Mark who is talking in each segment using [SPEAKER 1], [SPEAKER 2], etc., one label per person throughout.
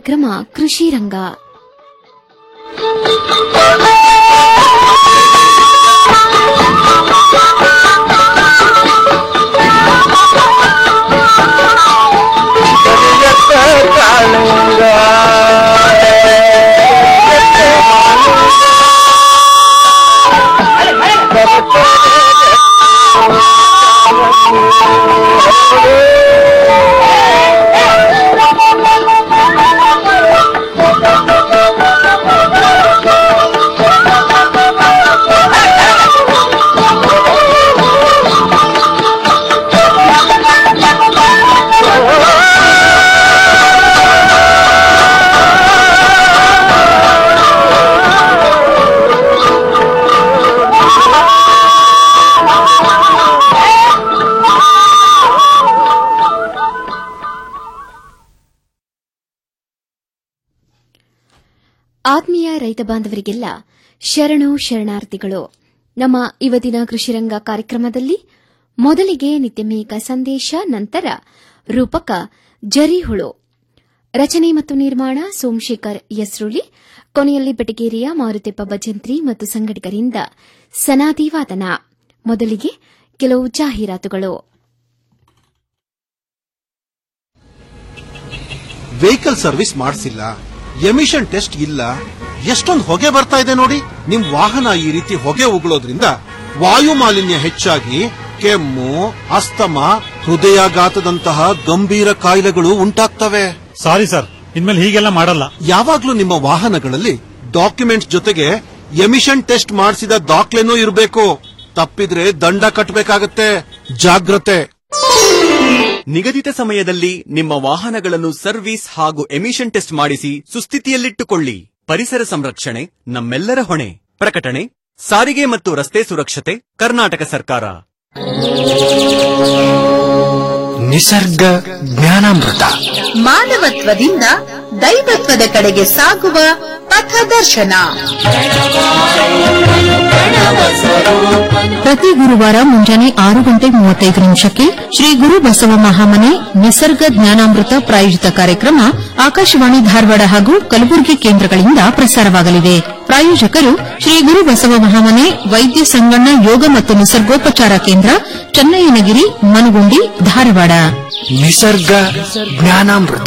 [SPEAKER 1] ಕಾರ್ಯಕ್ರಮ ಕೃಷಿ ರಂಗ ಆತ್ಮೀಯ ರೈತ ಬಾಂಧವರಿಗೆಲ್ಲ ಶರಣು ಶರಣಾರ್ಥಿಗಳು ನಮ್ಮ ಇವತ್ತಿನ ಕೃಷಿರಂಗ ಕಾರ್ಯಕ್ರಮದಲ್ಲಿ ಮೊದಲಿಗೆ ನಿತ್ಯಮೇಕ ಸಂದೇಶ ನಂತರ ರೂಪಕ ಜರಿಹುಳು ರಚನೆ ಮತ್ತು ನಿರ್ಮಾಣ ಸೋಮಶೇಖರ್ ಯಸ್ರುಳಿ ಕೊನೆಯಲ್ಲಿ ಬೆಟಗೇರಿಯ ಮಾರುತೆಪ್ಪ ಭಜಂತ್ರಿ ಮತ್ತು ಸಂಘಟಕರಿಂದ ಸನಾದಿ ವಾದನ ಮೊದಲಿಗೆ ಕೆಲವು ಜಾಹೀರಾತುಗಳು
[SPEAKER 2] ವೆಹಿಕಲ್ ಸರ್ವಿಸ್ ಮಾಡಿಸಿಲ್ಲ ಎಮಿಷನ್ ಟೆಸ್ಟ್ ಇಲ್ಲ ಎಷ್ಟೊಂದು ಹೊಗೆ ಬರ್ತಾ ಇದೆ ನೋಡಿ ನಿಮ್ ವಾಹನ ಈ ರೀತಿ ಹೊಗೆ ಉಗುಳೋದ್ರಿಂದ ವಾಯು ಮಾಲಿನ್ಯ ಹೆಚ್ಚಾಗಿ ಕೆಮ್ಮು ಅಸ್ತಮ ಹೃದಯಾಘಾತದಂತಹ ಗಂಭೀರ ಕಾಯಿಲೆಗಳು ಉಂಟಾಗ್ತವೆ
[SPEAKER 3] ಸಾರಿ ಸರ್ ಇನ್ಮೇಲೆ ಹೀಗೆಲ್ಲ ಮಾಡಲ್ಲ
[SPEAKER 2] ಯಾವಾಗ್ಲೂ ನಿಮ್ಮ ವಾಹನಗಳಲ್ಲಿ ಡಾಕ್ಯುಮೆಂಟ್ಸ್ ಜೊತೆಗೆ ಎಮಿಷನ್ ಟೆಸ್ಟ್ ಮಾಡಿಸಿದ ದಾಖಲೆನೂ ಇರಬೇಕು ತಪ್ಪಿದ್ರೆ ದಂಡ ಕಟ್ಟಬೇಕಾಗತ್ತೆ ಜಾಗ್ರತೆ
[SPEAKER 4] ನಿಗದಿತ ಸಮಯದಲ್ಲಿ ನಿಮ್ಮ ವಾಹನಗಳನ್ನು ಸರ್ವಿಸ್ ಹಾಗೂ ಎಮಿಷನ್ ಟೆಸ್ಟ್ ಮಾಡಿಸಿ ಸುಸ್ಥಿತಿಯಲ್ಲಿಟ್ಟುಕೊಳ್ಳಿ ಪರಿಸರ ಸಂರಕ್ಷಣೆ ನಮ್ಮೆಲ್ಲರ ಹೊಣೆ ಪ್ರಕಟಣೆ ಸಾರಿಗೆ ಮತ್ತು ರಸ್ತೆ ಸುರಕ್ಷತೆ ಕರ್ನಾಟಕ ಸರ್ಕಾರ
[SPEAKER 5] ನಿಸರ್ಗ ಜ್ಞಾನಾಮೃತ
[SPEAKER 6] ಮಾನವತ್ವದಿಂದ ದೈವತ್ವದ ಕಡೆಗೆ ಸಾಗುವ ಪಥದರ್ಶನ
[SPEAKER 7] ಪ್ರತಿ ಗುರುವಾರ ಮುಂಜಾನೆ ಆರು ಗಂಟೆ ಮೂವತ್ತೈದು ನಿಮಿಷಕ್ಕೆ ಶ್ರೀ ಗುರು ಬಸವ ಮಹಾಮನೆ ನಿಸರ್ಗ ಜ್ಞಾನಾಮೃತ ಪ್ರಾಯೋಜಿತ ಕಾರ್ಯಕ್ರಮ ಆಕಾಶವಾಣಿ ಧಾರವಾಡ ಹಾಗೂ ಕಲಬುರಗಿ ಕೇಂದ್ರಗಳಿಂದ ಪ್ರಸಾರವಾಗಲಿದೆ ಪ್ರಾಯೋಜಕರು ಶ್ರೀ ಗುರು ಬಸವ ಮಹಾಮನೆ ವೈದ್ಯ ಸಂಗಣ್ಣ ಯೋಗ ಮತ್ತು ನಿಸರ್ಗೋಪಚಾರ ಕೇಂದ್ರ ಚನ್ನಯ್ಯನಗಿರಿ ಮನುಗುಂಡಿ ಧಾರವಾಡ
[SPEAKER 5] ನಿಸರ್ಗ ಜ್ಞಾನಾಮೃತ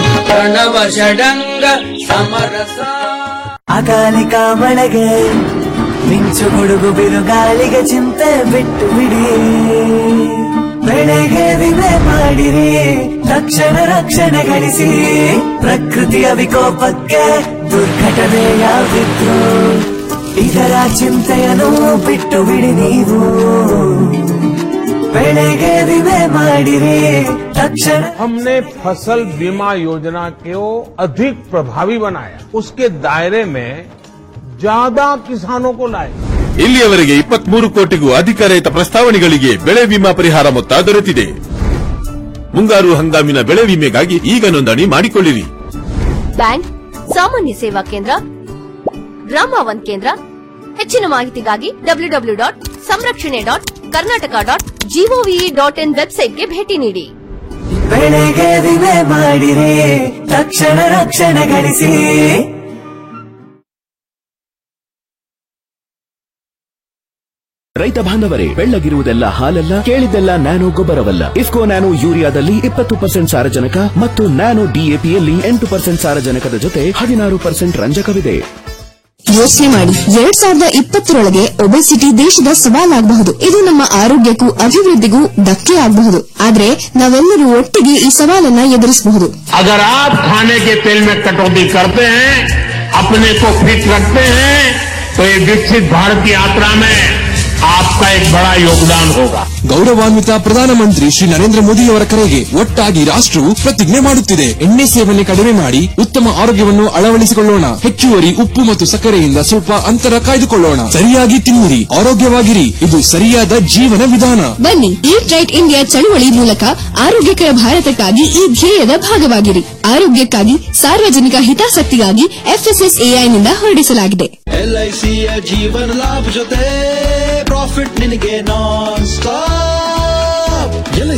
[SPEAKER 8] ಅಕಾಲಿಕ ಮಳೆಗೆ ಮಿಂಚು ಗುಡುಗು ಬಿರುಗಾಳಿಗೆ ಚಿಂತೆ ಬಿಟ್ಟು ಬಿಡಿ ಬೆಳೆಗೆ ವಿಮೆ ಮಾಡಿರಿ ತಕ್ಷಣ ರಕ್ಷಣೆ ಗಳಿಸಿ ಪ್ರಕೃತಿಯ ವಿಕೋಪಕ್ಕೆ ದುರ್ಘಟನೆ ಯಾವಿದ್ರು ಇದರ ಚಿಂತೆಯನ್ನು ಬಿಟ್ಟು ಬಿಡಿ ನೀವು ಬೆಳೆಗೆ ವಿಮೆ ಮಾಡಿರಿ ತಕ್ಷಣ
[SPEAKER 9] हमने फसल बीमा योजना को अधिक प्रभावी बनाया उसके दायरे में ज्यादा किसानों को लाए
[SPEAKER 10] ಇಲ್ಲಿಯವರೆಗೆ ಇಪ್ಪತ್ಮೂರು ಕೋಟಿಗೂ ಅಧಿಕ ರೈತ ಪ್ರಸ್ತಾವನೆಗಳಿಗೆ ಬೆಳೆ ವಿಮಾ ಪರಿಹಾರ ಮೊತ್ತ ದೊರೆತಿದೆ ಮುಂಗಾರು ಹಂಗಾಮಿನ ಬೆಳೆ ವಿಮೆಗಾಗಿ ಈಗ ನೋಂದಣಿ ಮಾಡಿಕೊಳ್ಳಿರಿ
[SPEAKER 11] ಬ್ಯಾಂಕ್ ಸಾಮಾನ್ಯ ಸೇವಾ ಕೇಂದ್ರ ಗ್ರಾಮ ಒನ್ ಕೇಂದ್ರ ಹೆಚ್ಚಿನ ಮಾಹಿತಿಗಾಗಿ ಡಬ್ಲ್ಯೂ ಡಬ್ಲ್ಯೂ ಡಾಟ್ ಸಂರಕ್ಷಣೆ dot Karnataka dot GOV dot in ವೆಬ್ಸೈಟ್ಗೆ ಭೇಟಿ ನೀಡಿ
[SPEAKER 8] ಬೆಳೆಗೆ ವಿಮೆ ಮಾಡಿರಿ ತಕ್ಷಣ ರಕ್ಷಣೆ ಗಳಿಸಿ
[SPEAKER 12] ರೈತ ಬಾಂಧವರೇ ಬೆಳ್ಳಗಿರುವುದೆಲ್ಲ ಹಾಲಲ್ಲ ಕೇಳಿದ್ದೆಲ್ಲ ನ್ಯಾನೋ ಗೊಬ್ಬರವಲ್ಲ ಇಫ್ಕೋ ನ್ಯಾನೋ ಯೂರಿಯಾದಲ್ಲಿ ಇಪ್ಪತ್ತು ಪರ್ಸೆಂಟ್ ಸಾರಜನಕ ಮತ್ತು ನ್ಯಾನೋ ಡಿಎಪಿಯಲ್ಲಿ ಎಂಟು ಪರ್ಸೆಂಟ್ ಸಾರಜನಕದ ಜೊತೆ ಹದಿನಾರು ಪರ್ಸೆಂಟ್ ರಂಜಕವಿದೆ
[SPEAKER 13] ಯೋಚನೆ ಮಾಡಿ ಎರಡ್ ಸಾವಿರದ ಇಪ್ಪತ್ತರೊಳಗೆ ಒಬೆಸಿಟಿ ದೇಶದ ಸವಾಲಾಗಬಹುದು ಇದು ನಮ್ಮ ಆರೋಗ್ಯಕ್ಕೂ ಅಭಿವೃದ್ಧಿಗೂ ಧಕ್ಕೆ ಆಗಬಹುದು ಆದ್ರೆ ನಾವೆಲ್ಲರೂ ಒಟ್ಟಿಗೆ ಈ ಸವಾಲನ್ನ ಎದುರಿಸಬಹುದು
[SPEAKER 9] अगर आप खाने के तेल में कटौती करते हैं अपने को फिट रखते हैं तो ये विकसित भारत की यात्रा में आपका एक बड़ा योगदान होगा
[SPEAKER 14] ಗೌರವಾನ್ವಿತ ಪ್ರಧಾನಮಂತ್ರಿ ಶ್ರೀ ನರೇಂದ್ರ ಮೋದಿಯವರ ಕರೆಗೆ ಒಟ್ಟಾಗಿ ರಾಷ್ಟ್ರವು ಪ್ರತಿಜ್ಞೆ ಮಾಡುತ್ತಿದೆ ಎಣ್ಣೆ ಸೇವನೆ ಕಡಿಮೆ ಮಾಡಿ ಉತ್ತಮ ಆರೋಗ್ಯವನ್ನು ಅಳವಡಿಸಿಕೊಳ್ಳೋಣ ಹೆಚ್ಚುವರಿ ಉಪ್ಪು ಮತ್ತು ಸಕ್ಕರೆಯಿಂದ ಸ್ವಲ್ಪ ಅಂತರ ಕಾಯ್ದುಕೊಳ್ಳೋಣ ಸರಿಯಾಗಿ ತಿನ್ನಿರಿ ಆರೋಗ್ಯವಾಗಿರಿ ಇದು ಸರಿಯಾದ ಜೀವನ ವಿಧಾನ
[SPEAKER 13] ಬನ್ನಿ ಈಟ್ ರೈಟ್ ಇಂಡಿಯಾ ಚಳುವಳಿ ಮೂಲಕ ಆರೋಗ್ಯಕರ ಭಾರತಕ್ಕಾಗಿ ಈ ಧ್ಯೇಯದ ಭಾಗವಾಗಿರಿ ಆರೋಗ್ಯಕ್ಕಾಗಿ ಸಾರ್ವಜನಿಕ ಹಿತಾಸಕ್ತಿಗಾಗಿ ಎಫ್ಎಸ್ಎಸ್ಎಐನಿಂದ ಹೊರಡಿಸಲಾಗಿದೆ
[SPEAKER 15] ಎಲ್ಐಸಿಯ ಜೀವನ ಲಾಭ ಜೊತೆ ಪ್ರಾಫಿಟ್ ನಿನಗೆ ನಾನ್ ಸ್ಟಾಪ್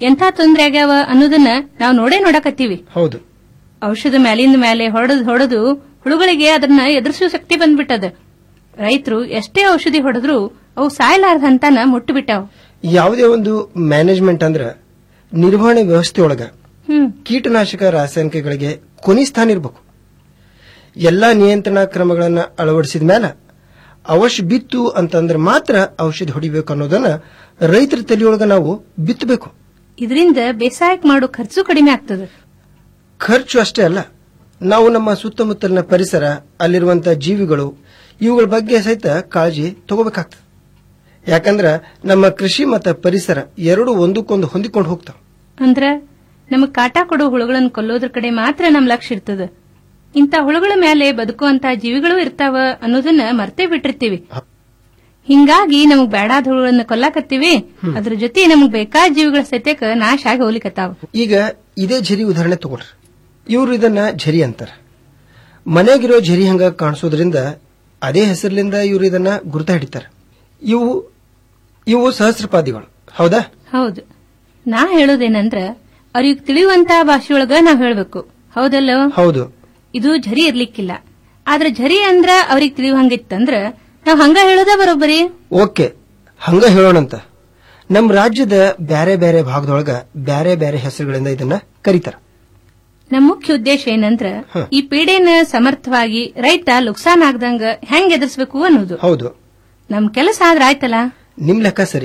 [SPEAKER 16] ಎಂಥ ತೊಂದ್ರೆ ಆಗ್ಯಾವ ಅನ್ನೋದನ್ನ ನಾವು ನೋಡೇ ನೋಡಕತ್ತೀವಿ
[SPEAKER 17] ಹೌದು
[SPEAKER 16] ಔಷಧ ಮ್ಯಾಲಿಂದ ಮೇಲೆ ಹೊಡೆದು ಹೊಡೆದು ಹುಳುಗಳಿಗೆ ಅದನ್ನ ಎದುರಿಸುವ ಶಕ್ತಿ ಬಂದ್ಬಿಟ್ಟದ ರೈತರು ಎಷ್ಟೇ ಔಷಧಿ ಹೊಡೆದ್ರು ಅವು ಸಾಯಲಾರ್ದ ಹಂತನ ಮುಟ್ಟು ಬಿಟ್ಟಾವ
[SPEAKER 17] ಯಾವುದೇ ಒಂದು ಮ್ಯಾನೇಜ್ಮೆಂಟ್ ಅಂದ್ರ ನಿರ್ವಹಣೆ ವ್ಯವಸ್ಥೆ ಒಳಗ
[SPEAKER 16] ಹ್ಮ್
[SPEAKER 17] ಕೀಟನಾಶಕ ರಾಸಾಯನಿಕಗಳಿಗೆ ಕೊನಿ ಸ್ಥಾನ ಇರಬೇಕು ಎಲ್ಲಾ ನಿಯಂತ್ರಣ ಕ್ರಮಗಳನ್ನ ಅಳವಡಿಸಿದ ಮೇಲೆ ಅವಶ್ಯ ಬಿತ್ತು ಅಂತಂದ್ರೆ ಮಾತ್ರ ಔಷಧಿ ಹೊಡಿಬೇಕು ಅನ್ನೋದನ್ನ ರೈತರ ತಲೆಯೊಳಗ ನಾವು ಬಿತ್ತಬೇಕು
[SPEAKER 16] ಇದರಿಂದ ಬೇಸಾಯಕ್ ಮಾಡೋ ಖರ್ಚು ಕಡಿಮೆ ಆಗ್ತದ
[SPEAKER 17] ಖರ್ಚು ಅಷ್ಟೇ ಅಲ್ಲ ನಾವು ನಮ್ಮ ಸುತ್ತಮುತ್ತಲಿನ ಪರಿಸರ ಅಲ್ಲಿರುವಂತ ಜೀವಿಗಳು ಇವುಗಳ ಬಗ್ಗೆ ಸಹಿತ ಕಾಳಜಿ ತಗೋಬೇಕಾಗ್ತದೆ ಯಾಕಂದ್ರ ನಮ್ಮ ಕೃಷಿ ಮತ್ತು ಪರಿಸರ ಎರಡು ಒಂದಕ್ಕೊಂದು ಹೊಂದಿಕೊಂಡು ಹೋಗ್ತಾವ
[SPEAKER 16] ಅಂದ್ರ ನಮಗ್ ಕಾಟ ಕೊಡೋ ಹುಳುಗಳನ್ನ ಕೊಲ್ಲೋದ್ರ ಕಡೆ ಮಾತ್ರ ನಮ್ ಲಕ್ಷ್ಯ ಇರ್ತದ ಇಂಥ ಹುಳುಗಳ ಮೇಲೆ ಬದುಕುವಂತ ಜೀವಿಗಳು ಇರ್ತಾವ ಅನ್ನೋದನ್ನ ಮರ್ತೇ ಬಿಟ್ಟಿರ್ತೀವಿ ಹಿಂಗಾಗಿ ನಮಗ್ ಬೇಡಾದ ಹುಳುಗಳನ್ನ ಕೊಲ್ಲಾಕತ್ತೀವಿ ಅದ್ರ ಜೊತೆ ನಮಗ್ ಬೇಕಾದ ಜೀವಿಗಳ ಸತ್ಯಕ್ಕ ನಾಶ ಆಗಿ ಹೋಗ್ಲಿಕತ್ತಾವ
[SPEAKER 17] ಈಗ ಇದೇ ಝರಿ ಉದಾಹರಣೆ ತಗೊಳ್ರಿ ಇವರು ಇದನ್ನ ಝರಿ ಅಂತಾರ ಮನೆಗಿರೋ ಝರಿ ಹಂಗ ಕಾಣಿಸೋದ್ರಿಂದ ಅದೇ ಹೆಸರಿನಿಂದ ಇವರು ಇದನ್ನ ಗುರುತ ಹಿಡಿತಾರ ಇವು ಇವು ಸಹಸ್ರಪಾದಿಗಳು ಹೌದಾ
[SPEAKER 16] ಹೌದು ನಾ ಹೇಳೋದೇನಂದ್ರ ಅವ್ರಿಗೆ ತಿಳಿಯುವಂತ ಭಾಷೆಯೊಳಗ ನಾವ್ ಹೇಳ್ಬೇಕು ಹೌದಲ್ಲೋ
[SPEAKER 17] ಹೌದು
[SPEAKER 16] ಇದು ಝರಿ ಇರ್ಲಿಕ್ಕಿಲ್ಲ ಆದ್ರ ಝರಿ ಅಂದ್ರ ಅವ್ರಿಗೆ ತಿಳಿಯುವಂಗಿತ್ತಂದ್ರ ನಾವ್ ಹಂಗ ಹೇಳೋದ ಬರೋಬ್ಬರಿ
[SPEAKER 17] ಓಕೆ ಹಂಗ ಹೇಳೋಣಂತ ನಮ್ಮ ರಾಜ್ಯದ ಬ್ಯಾರೆ ಬ್ಯಾರೆ ಭಾಗದೊಳಗ ಬ್ಯಾರೆ ಬ್ಯಾರೆ ಹೆಸರುಗಳಿಂದ ಇದನ್ನ ಕರೀತಾರ
[SPEAKER 16] ನಮ್ ಮುಖ್ಯ ಉದ್ದೇಶ ಏನಂದ್ರ
[SPEAKER 17] ಹ.
[SPEAKER 16] ಈ ಪೀಡೆನ ಸಮರ್ಥವಾಗಿ ರೈತ ಲುಕ್ಸಾನ್ ಆಗ್ದಂಗ ಹೆಂಗ್ ಎದುರಿಸ್ಬೇಕು ಅನ್ನೋದು
[SPEAKER 17] ಹೌದು
[SPEAKER 16] ನಮ್ ಕೆಲಸ ಆದ್ರ ಆಯ್ತಲ್ಲ
[SPEAKER 17] ನಿಮ್ ಲೆಕ್ಕ ಸರಿ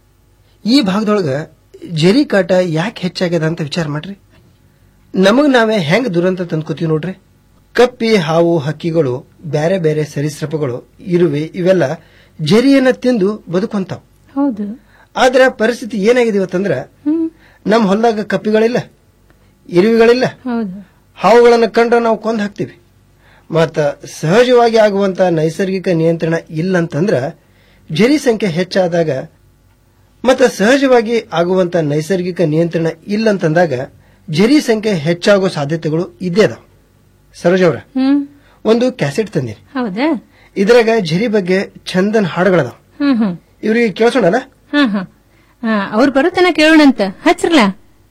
[SPEAKER 17] ಈ ಭಾಗದೊಳಗ ಜರಿ ಕಾಟ ಯಾಕೆ ಹೆಚ್ಚಾಗ್ಯದ ಅಂತ ವಿಚಾರ ಮಾಡ್ರಿ ನಮಗ್ ನಾವೇ ಹೆಂಗ್ ದುರಂತ ತಂದ್ಕೋತೀವಿ ನೋಡ್ರಿ ಕಪ್ಪಿ ಹಾವು ಹಕ್ಕಿಗಳು ಬ್ಯಾರೆ ಬೇರೆ ಸರೀಸೃಪಗಳು ಇರುವೆ ಇವೆಲ್ಲ ಜರಿಯನ್ನ ತಿಂದು ಬದುಕುವಂತಾವ್
[SPEAKER 16] ಹೌದು
[SPEAKER 17] ಆದ್ರ ಪರಿಸ್ಥಿತಿ ಏನಾಗಿದೆ ಇವತ್ತಂದ್ರ ನಮ್ ಹೊಲದಾಗ ಕಪ್ಪಿಗಳಿಲ್ಲ ಇರುವಿಗಳಿಲ್ಲ
[SPEAKER 16] ಹೌದು
[SPEAKER 17] ಹಾವುಗಳನ್ನ ಕಂಡ್ರೆ ನಾವು ಕೊಂದು ಹಾಕ್ತಿವಿ ಮತ್ತ ಸಹಜವಾಗಿ ಆಗುವಂತ ನೈಸರ್ಗಿಕ ನಿಯಂತ್ರಣ ಇಲ್ಲಂತಂದ್ರ ಜರಿ ಸಂಖ್ಯೆ ಹೆಚ್ಚಾದಾಗ ಮತ್ತ ಸಹಜವಾಗಿ ಆಗುವಂತ ನೈಸರ್ಗಿಕ ನಿಯಂತ್ರಣ ಇಲ್ಲಂತಂದಾಗ ಜರಿ ಸಂಖ್ಯೆ ಹೆಚ್ಚಾಗೋ ಸಾಧ್ಯತೆಗಳು ಇದ್ದೇ ಅದಾವ ಸರೋಜ್ ಅವ್ರ
[SPEAKER 16] ಹ್ಮ್
[SPEAKER 17] ಒಂದು ಕ್ಯಾಸೆಟ್ ತಂದಿನಿ
[SPEAKER 16] ಹೌದಾ
[SPEAKER 17] ಇದ್ರಾಗ ಜರಿ ಬಗ್ಗೆ ಚಂದನ್ ಹಾಡುಗಳದಾವ
[SPEAKER 16] ಹ್ಮ್ ಹ್ಮ್
[SPEAKER 17] ಇವ್ರಿಗೆ ಕೇಳಿಸೋಣಲ್ಲ
[SPEAKER 16] ಹಾ ಹಾ ಹಾ ಅವ್ರು ಬರುತ್ತನ ಕೇಳೋಣಂತ ಹಚ್ರಲ್ಲ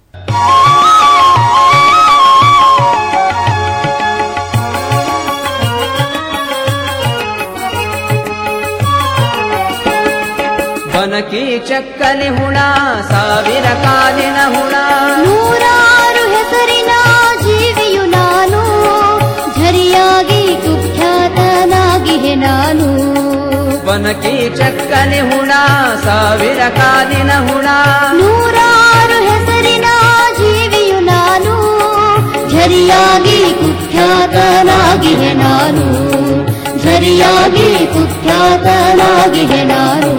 [SPEAKER 2] ಬನಕಿ ಚಕ್ಕನೆ ಹುಣ ಸಾವಿರ ಕಾಲಿನ ಹುಣ
[SPEAKER 8] ನೂರಾರು ಹೆಸರಿನ ಜೀವಿಯು ನಾನು ಝರಿಯಾಗಿ ಕುಖ್ಯಾತನಾಗಿಹೆ ನಾನು
[SPEAKER 2] ಬನಕಿ ಚಕ್ಕನೆ ಹುಣ ಸಾವಿರ ಕಾಲಿನ ಹುಣ
[SPEAKER 8] ನೂರಾರು ಹೆಸರಿನ ಜೀವಿಯು ನಾನು ಝರಿಯಾಗಿ ಕುಖ್ಯಾತನಾಗಿಹೆ ನಾನು ಝರಿಯಾಗಿ ಕುಖ್ಯಾತನಾಗಿಹೆ ನಾನು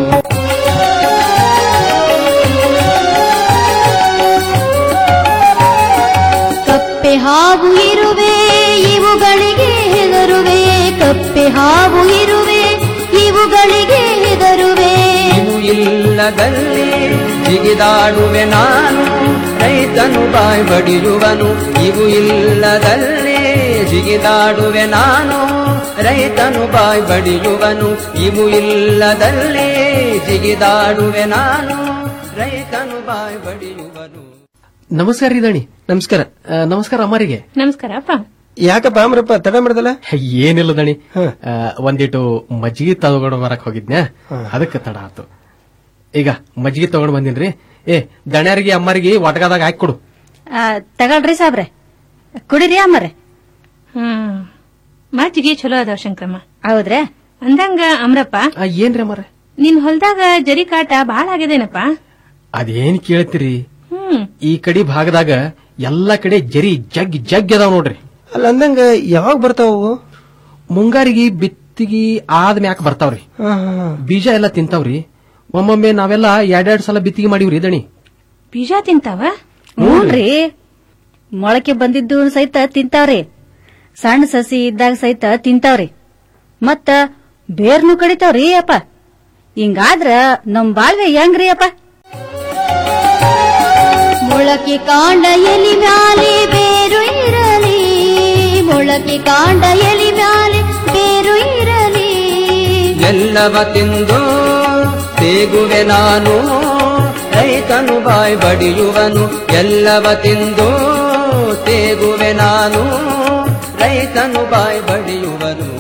[SPEAKER 8] ಕಪ್ಪೆ ಹಾವು ಇರುವೆ ಇವುಗಳಿಗೆ ಹೆದರುವೆ ಕಪ್ಪೆ ಹಾವು ಇರುವೆ ಇವುಗಳಿಗೆ ಹೆದರುವೆ
[SPEAKER 2] ಇವು ಇಲ್ಲದಲ್ಲಿ ಜಿಗಿದಾಡುವೆ ನಾನು ರೈತನು ಬಾಯ್ ಬಡಿಯುವನು ಇವು ಇಲ್ಲದಲ್ಲಿ ಜಿಗಿದಾಡುವೆ ನಾನು ರೈತನು ಬಾಯ್ ಬಡಿಯುವನು ಇವು ಇಲ್ಲದಲ್ಲಿ ಜಿಗಿದಾಡುವೆ ನಾನು ರೈತನು ಬಾಯ್ ಬಡಿಯುವನು
[SPEAKER 18] ನಮಸ್ಕಾರ ರೀ ದಣಿ ನಮಸ್ಕಾರ ಆ, ನಮಸ್ಕಾರ ಅಮ್ಮರಿಗೆ
[SPEAKER 16] ನಮಸ್ಕಾರ ಅಪ್ಪ
[SPEAKER 17] ಯಾಕಪ್ಪ ಅಮ್ರಪ್ಪ ತಡ ಮಾಡ್ದಲ್ಲ
[SPEAKER 18] ಏನಿಲ್ಲ ದಣಿ ಆ, ಒಂದಿಟ್ಟು ಮಜ್ಜಿಗೆ ತಗೊಂಡು ಬರಕ್ ಹೋಗಿದ್ನ್ಯಾ ಅದಕ್ಕೆ ತಡ ಆತು ಈಗ ಮಜ್ಜಿಗೆ ತಗೊಂಡ್ ಬಂದಿನ್ರಿ ಏ ದಣ್ಯಾರಿಗೆ ಅಮ್ಮರಿಗೆ ಒಟಗದಾಗ ಹಾಕಿ ಕೊಡು
[SPEAKER 19] ಆ, ತಗೊಳ್ರಿ ಸಾಬ್ರೆ ಕುಡಿರಿ ಅಮ್ಮರೆ
[SPEAKER 16] ಹ್ಮ್ ಮಜ್ಜಿಗೆ ಚಲೋ ಅದಾವ ಶಂಕ್ರಮ್ಮ
[SPEAKER 19] ಹೌದ್ರೆ
[SPEAKER 16] ಅಂದಂಗ ಅಮ್ರಪ್ಪ
[SPEAKER 18] ಏನ್ರಿ ಅಮ್ಮರ
[SPEAKER 16] ನಿನ್ ಹೊಲ್ದಾಗ ಜರಿ ಕಾಟ ಬಾಳ ಆಗ್ಯದೇನಪ್ಪ
[SPEAKER 18] ಅದೇನ್ ಕೇಳ್ತೀರಿ
[SPEAKER 16] ಹ್ಮ್
[SPEAKER 18] ಈ ಕಡೆ ಭಾಗದಾಗ ಎಲ್ಲಾ ಕಡೆ ಜರಿ ಜಗ್ ಜಗ್ ಅದಾವ ನೋಡ್ರಿ
[SPEAKER 17] ಅಲ್ಲ ಅಂದಂಗ ಯಾವಾಗ ಬರ್ತಾವು
[SPEAKER 18] ಮುಂಗಾರಿಗೆ ಬಿತ್ತಿಗಿ ಆದ್ಮ್ಯಾಕ್ ಬರ್ತಾವ್ರಿ ಬೀಜ ಎಲ್ಲ ತಿಂತಾವ್ರಿ ಒಮ್ಮೊಮ್ಮೆ ನಾವೆಲ್ಲ ಎರಡೆರಡ್ ಸಲ ಬಿತ್ತಿಗೆ ಮಾಡಿವ್ರಿ ದಣಿ
[SPEAKER 16] ಬೀಜ ತಿಂತಾವ
[SPEAKER 19] ನೋಡ್ರಿ ಮೊಳಕೆ ಬಂದಿದ್ದು ಸಹಿತ ತಿಂತಾವ್ರಿ ಸಣ್ಣ ಸಸಿ ಇದ್ದಾಗ ಸಹಿತ ತಿಂತಾವ್ರಿ ಮತ್ತ ಬೇರ್ನು ಕಡಿತಾವ್ರಿ ಅಪ್ಪ ಹಿಂಗಾದ್ರ ನಮ್ ಬಾಳ್ವೆ ಹೆಂಗ್ರಿ ಅಪ್ಪ
[SPEAKER 8] ಮೊಳಕೆ ಕಾಂಡ ಎಲಿ ಮ್ಯಾಲೆ ಬೇರು ಇರಲಿ ಮೊಳಕೆ ಕಾಂಡ ಎಲಿ ಮ್ಯಾಲೆ ಬೇರು ಇರಲಿ
[SPEAKER 2] ಎಲ್ಲವ ತಿಂದು ತೇಗುವೆ ನಾನು ರೈತನು ಬಾಯ್ ಬಡಿಯುವನು ಎಲ್ಲವ ತಿಂದು ತೇಗುವೆ ನಾನು ರೈತನು ಬಾಯ್ ಬಡಿಯುವನು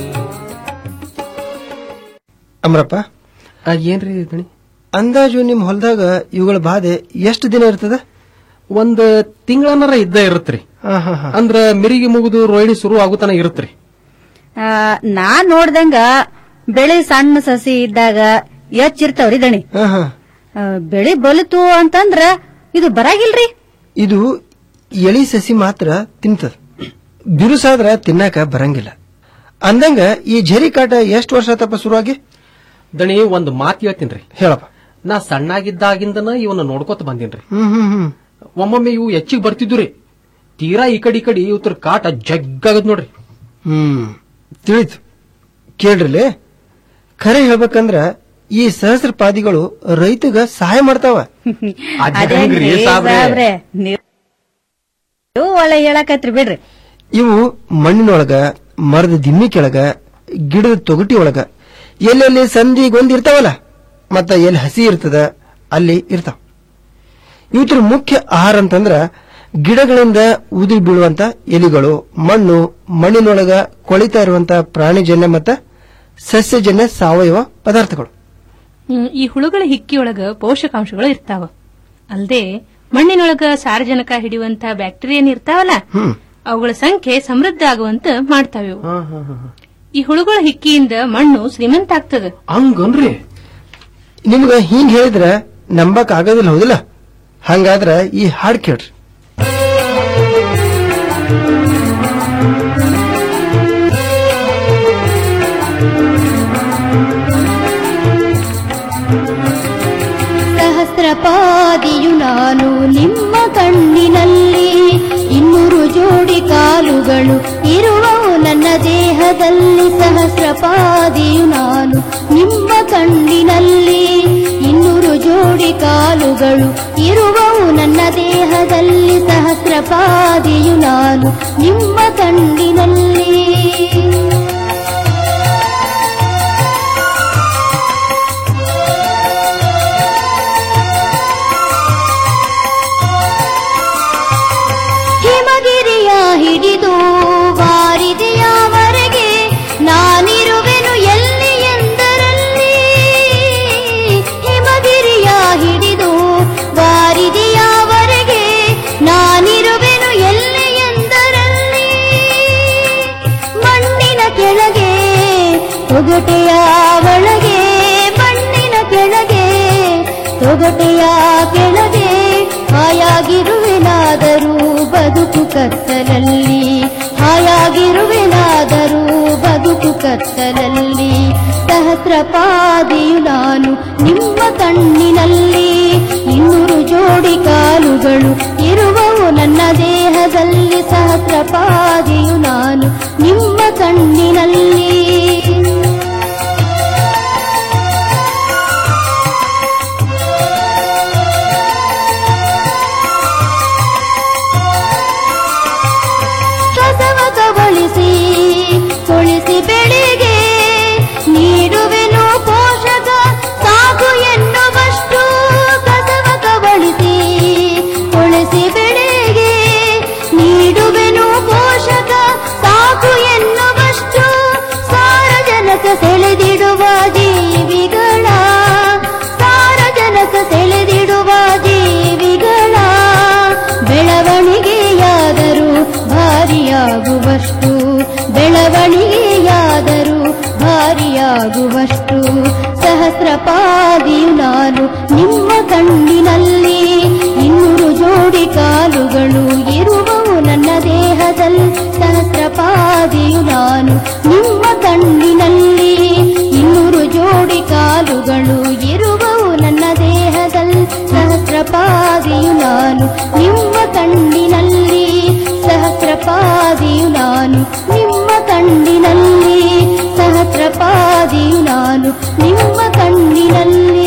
[SPEAKER 17] ಅಮ್ರಪ್ಪ
[SPEAKER 18] ಏನ್ರಿ ದಣಿ
[SPEAKER 17] ಅಂದಾಜು ನಿಮ್ ಹೊಲದಾಗ ಇವುಗಳ ಬಾಧೆ ಎಷ್ಟು ದಿನ ಇರ್ತದ
[SPEAKER 18] ಒಂದ್ ತಿಂಗಳನ್ನರ ಇದ್ದ ಇರುತ್ರಿ ಅಂದ್ರ ಮಿರಿಗೆ ಮುಗಿದು ರೋಹಿಣಿ ಶುರು ಆಗುತನ ಇರುತ್ರಿ
[SPEAKER 19] ಆ, ನಾನ್ ನೋಡ್ದಂಗ ಬೆಳೆ ಸಣ್ಣ ಸಸಿ ಇದ್ದಾಗ ಎಚ್ಚಿರ್ತಾವ್ರಿ ದಣಿ ಆ, ಬೆಳೆ ಬಲಿತು ಅಂತಂದ್ರ ಇದು ಬರಾಗಿಲ್ರಿ
[SPEAKER 17] ಇದು ಎಳಿ ಸಸಿ ಮಾತ್ರ ತಿಂತದ ಬಿರುಸಾದ್ರ ತಿನ್ನಾಕ ಬರಂಗಿಲ್ಲ ಅಂದಂಗ ಈ ಝರಿ ಕಾಟ ಎಷ್ಟು ವರ್ಷ ಆತಪ್ಪ ಶುರುವಾಗಿ
[SPEAKER 18] ದಣಿ ಒಂದ್ ಮಾತ್ ಹೇಳ್ತೀನ್ರಿ
[SPEAKER 17] ಹೇಳಪ್ಪ
[SPEAKER 18] ನಾ ಸಣ್ಣಾಗಿದ್ದಾಗಿಂದನ ಇವನ್ನ ನೋಡ್ಕೊತ ಬಂದೀನ್ರಿ
[SPEAKER 17] ಹ್ಮ್ ಹ್ಮ್ ಹ್ಮ್
[SPEAKER 18] ಒಮ್ಮೊಮ್ಮೆ ಇವು ಹೆಚ್ಚಿಗೆ ಬರ್ತಿದ್ವು ರೀ ತೀರಾ ಈ ಕಡೆ ಈ ಕಡೆ ಇವತ್ತರ ಕಾಟ ಜಗ್ಗಾಗದ್ ನೋಡ್ರಿ
[SPEAKER 17] ಹ್ಮ್ ತಿಳಿತು ಕೇಳ್ರಿಲೆ ಖರೆ ಹೇಳ್ಬೇಕಂದ್ರ ಈ ಸಹಸ್ರ ಪಾದಿಗಳು ರೈತಗ ಸಹಾಯ ಮಾಡ್ತಾವ
[SPEAKER 19] ಅದೇನ್ರಿ ಸಾಬ್ರೆ, ನೀವ್- ನೀವು ಒಳ್ಳೆ ಹೇಳಕತ್ರಿ ಬಿಡ್ರಿ
[SPEAKER 17] ಇವು ಮಣ್ಣಿನೊಳಗ ಮರದ ದಿಮ್ಮಿ ಕೆಳಗ ಗಿಡದ ತೊಗಟಿ ಒಳಗ ಎಲ್ಲೆಲ್ಲಿ ಸಂಧಿ ಗೊಂದಿ ಇರ್ತಾವಲ್ಲ ಮತ್ತ ಎಲ್ಲಿ ಹಸಿ ಇರ್ತದ ಅಲ್ಲಿ ಇರ್ತಾವ ಇವತ್ರ ಮುಖ್ಯ ಆಹಾರ ಅಂತಂದ್ರ ಗಿಡಗಳಿಂದ ಉದುರಿ ಬೀಳುವಂತ ಎಲಿಗಳು ಮಣ್ಣು ಮಣ್ಣಿನೊಳಗ ಕೊಳಿತಾ ಇರುವಂತ ಪ್ರಾಣಿಜನ್ಯ ಮತ್ತ ಸಸ್ಯಜನ್ಯ ಸಾವಯವ ಪದಾರ್ಥಗಳು
[SPEAKER 16] ಹ್ಮ್, ಈ ಹುಳುಗಳ ಹಿಕ್ಕಿಯೊಳಗ ಪೋಷಕಾಂಶಗಳು ಇರ್ತಾವ ಅಲ್ದೆ ಮಣ್ಣಿನೊಳಗ ಸಾರಜನಕ ಹಿಡಿಯುವಂತ ಬ್ಯಾಕ್ಟೀರಿಯನ್ ಇರ್ತಾವಲ್ಲ
[SPEAKER 17] ಹ್ಮ್
[SPEAKER 16] ಅವುಗಳ ಸಂಖ್ಯೆ ಸಮೃದ್ಧ ಆಗುವಂತ ಮಾಡ್ತಾವೆ ಇವು. ಈ ಹುಳುಗಳ ಹಿಕ್ಕಿಯಿಂದ ಮಣ್ಣು ಶ್ರೀಮಂತ ಆಗ್ತದ
[SPEAKER 18] ಹಂಗನ್ರಿ
[SPEAKER 17] ನಿಮ್ಗ ಹಿಂಗ್ ಹೇಳಿದ್ರ ನಂಬಕ್ ಆಗೋದಿಲ್ಲ ಹೌದಿಲ್ಲ ಹಂಗಾದ್ರ ಈ ಹಾಡ್ ಕೇಳ್ರಿ
[SPEAKER 3] ಸಹಸ್ರಪಾದಿಯು ನಾನು ನಿಮ್ಮ ಕಣ್ಣಿನಲ್ಲಿ ಇನ್ನೂರು ಜೋಡಿ ಕಾಲುಗಳು ಇರುವವು ನನ್ನ ದೇಹದಲ್ಲಿ ಸಹಸ್ರಪಾದಿಯು ನಾನು ನಿಮ್ಮ ಕಣ್ಣಿನಲ್ಲಿ ಇನ್ನೂರು ಜೋಡಿ ಕಾಲುಗಳು ಇರುವವು ನನ್ನ ದೇಹದಲ್ಲಿ ಸಹಸ್ರಪಾದಿಯು ನಾನು ನಿಮ್ಮ ಕಣ್ಣಿನಲ್ಲಿ ಹಿಮಗಿರಿಯ ಹಿಡಿದು ವಾರಿದೆಯವರೆಗೆ ನಾನಿರುವೆನು ಎಲ್ಲಿ ಎಂದರಲ್ಲಿ ಹಿಮಗಿರಿಯ ಹಿಡಿದು ವಾರಿದೆಯವರೆಗೆ ನಾನಿರುವೆನು ಎಲ್ಲಿ ಎಂದರಲ್ಲಿ ಮಣ್ಣಿನ ಕೆಳಗೆ ತೊಗಟೆಯ ಒಳಗೆ ಮಣ್ಣಿನ ಕೆಳಗೆ ತೊಗಟೆಯ ಕೆಳಗೆ ಹಾಯಾಗಿರುವೆನಾದರೂ ಬದುಕು ಕತ್ತಲಲ್ಲಿ ಹಾಯಾಗಿರುವೆನಾದರೂ ಬದುಕು ಕತ್ತಲಲ್ಲಿ ಸಹಸ್ರಪಾದಿಯು ನಾನು ನಿಮ್ಮ ಕಣ್ಣಿನಲ್ಲಿ ಇನ್ನೂರು ಜೋಡಿ ಕಾಲುಗಳು ಇರುವವು ನನ್ನ ದೇಹದಲ್ಲಿ ಸಹಸ್ರಪಾದಿಯು ನಾನು ನಿಮ್ಮ ಕಣ್ಣಿನಲ್ಲಿ ಕಸವ ಕಬಳಿಸಿ ಕೊಳಿಸಿ ಬೆಳೆಗೆ ನೀಡುವೆನು ಪೋಷಕ ಸಾಕು ಎನ್ನುವಷ್ಟು ಕಸವ ಕಬಳಿಸಿ ಕೊಳಿಸಿ ಬೆಳೆಗೆ ನೀಡುವೆನು ಪೋಷಕ ಸಾಕು ಎನ್ನುವಷ್ಟು ಸಾರಜನಕ ಸೆಳೆದಿಡುವ ಜೀವಿಗಳ ಸಾರಜನಕ ಸೆಳೆದಿಡುವ ಜೀವಿಗಳ ಬೆಳವಣಿಗೆಯಾದರೂ ಭಾರಿಯಾಗುವಷ್ಟು ಬೆಳವಣಿಗೆಯಾದರೂ ಭಾರಿಯಾಗುವಷ್ಟು ಸಹಸ್ರಪಾದಿಯು ನಾನು ನಿಮ್ಮ ಕಣ್ಣಿನಲ್ಲಿ ಇನ್ನೂರು ಜೋಡಿ ಕಾಲುಗಳು ಇರುವವು ನನ್ನ ದೇಹದಲ್ಲಿ ಸಹಸ್ರಪಾದಿಯು ನಾನು ನಿಮ್ಮ ಕಣ್ಣಿನಲ್ಲಿ ಇನ್ನೂರು ಜೋಡಿ ಕಾಲುಗಳು ಇರುವವು ನನ್ನ ದೇಹದಲ್ಲಿ ಸಹಸ್ರಪಾದಿಯು ನಾನು ನಿಮ್ಮ ಕಣ್ಣಿನಲ್ಲಿ ಸಹಸ್ರಪಾದಿಯು ನಾನು ನಿಮ್ಮ ಕಣ್ಣಿನಲ್ಲಿ ಸಹಸ್ರಪಾದಿಯು ನಾನು ನಿಮ್ಮ ಕಣ್ಣಿನಲ್ಲಿ